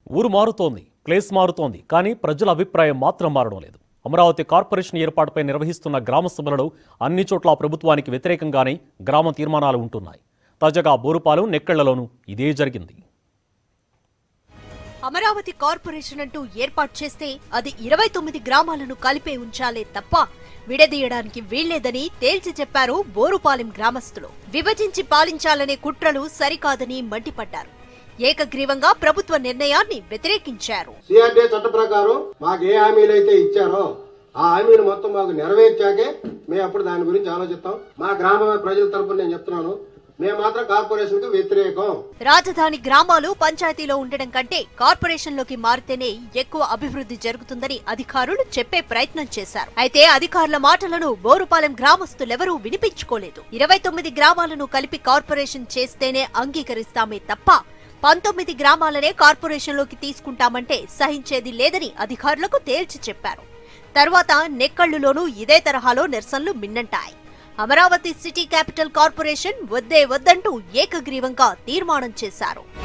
ఊరు మారుతోంది ప్లేస్ మారుతోంది కానీ ప్రజల అభిప్రాయం మాత్రం మారడం లేదు అమరావతి కార్పొరేషన్ ఏర్పాటుపై నిర్వహిస్తున్న గ్రామ సభలలో అన్ని చోట్ల ప్రభుత్వానికి వ్యతిరేకంగానే గ్రామ తీర్మానాలు ఉంటున్నాయి తాజాగా బోరుపాలెం నెక్కెళ్లలోనూ ఇదే జరిగింది అమరావతి కార్పొరేషన్ అంటూ ఏర్పాటు చేస్తే అది ఇరవై తొమ్మిది గ్రామాలను కలిపే ఉంచాలే తప్ప విడదీయడానికి వీల్లేదని తేల్చి చెప్పారు బోరుపాలెం గ్రామస్తులు విభజించి పాలించాలనే కుట్రలు సరికాదని మండిపడ్డారు ఏకగ్రీవంగా ప్రభుత్వ నిర్ణయాన్ని వ్యతిరేకించారు సిఆర్డీఏ చట్ట ప్రకారం మాకు ఏ హామీలు అయితే ఇచ్చారో ఆ హామీలు మొత్తం మాకు నెరవేర్చాకే మేము అప్పుడు దాని గురించి ఆలోచిస్తాం మా గ్రామ ప్రజల తరపున నేను చెప్తున్నాను మేము మాత్రం కార్పొరేషన్ కి వ్యతిరేకం రాజధాని గ్రామాలు పంచాయతీలో ఉండడం కంటే కార్పొరేషన్లోకి మారితేనే ఎక్కువ అభివృద్ధి జరుగుతుందని అధికారులు చెప్పే ప్రయత్నం చేశారు అయితే అధికారుల మాటలను బోరుపాలెం గ్రామస్తులెవరూ వినిపించుకోలేదు ఇరవై తొమ్మిది గ్రామాలను కలిపి కార్పొరేషన్ చేస్తేనే అంగీకరిస్తామే తప్ప పంతొమ్మిది గ్రామాలనే కార్పొరేషన్లోకి తీసుకుంటామంటే సహించేది లేదని అధికారులకు తేల్చి చెప్పారు తర్వాత నెక్కళ్లులోనూ ఇదే తరహాలో నిరసనలు మిన్నంటాయి అమరావతి సిటీ క్యాపిటల్ కార్పొరేషన్ వద్దే వద్దంటూ ఏకగ్రీవంగా తీర్మానం చేశారు